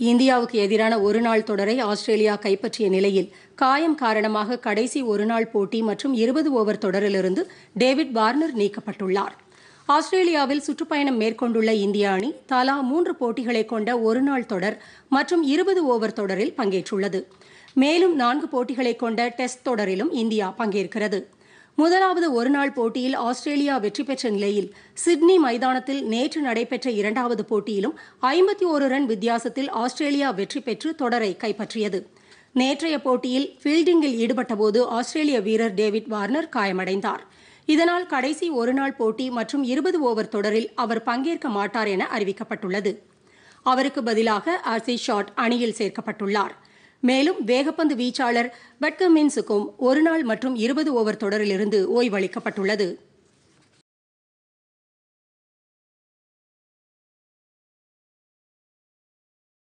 இந்தியாவுக்கு எதிரான ஒருநாள் தொடரை ஆஸ்திரேலியா கைப்பற்றிய நிலையில் காயம் காரணமாக கடைசி ஒருநாள் போட்டி மற்றும் இருபது ஓவர் தொடரிலிருந்து டேவிட் வார்னர் நீக்கப்பட்டுள்ளார் ஆஸ்திரேலியாவில் சுற்றுப்பயணம் மேற்கொண்டுள்ள இந்திய அணி தலா மூன்று போட்டிகளை கொண்ட ஒருநாள் தொடர் மற்றும் இருபது ஓவர் தொடரில் பங்கேற்றுள்ளது மேலும் நான்கு போட்டிகளை கொண்ட டெஸ்ட் தொடரிலும் இந்தியா பங்கேற்கிறது முதலாவது ஒருநாள் போட்டியில் ஆஸ்திரேலியா வெற்றி பெற்ற நிலையில் சிட்னி மைதானத்தில் நேற்று நடைபெற்ற இரண்டாவது போட்டியிலும் ஐம்பத்தி ஒரு ரன் வித்தியாசத்தில் ஆஸ்திரேலியா வெற்றி பெற்று தொடரை கைப்பற்றியது நேற்றைய போட்டியில் ஃபீல்டிங்கில் ஈடுபட்டபோது ஆஸ்திரேலிய வீரர் டேவிட் வார்னர் காயமடைந்தார் இதனால் கடைசி ஒருநாள் போட்டி மற்றும் இருபது ஓவர் தொடரில் அவர் பங்கேற்க மாட்டார் என அறிவிக்கப்பட்டுள்ளது அவருக்கு பதிலாக ஆர்சி ஷாட் அணியில் சேர்க்கப்பட்டுள்ளார் மேலும் வேகப்பந்து வீச்சாளர் பட்கமின்ஸுக்கும் ஒருநாள் மற்றும் இருபது ஓவர் தொடரிலிருந்து ஓய்வளிக்கப்பட்டுள்ளது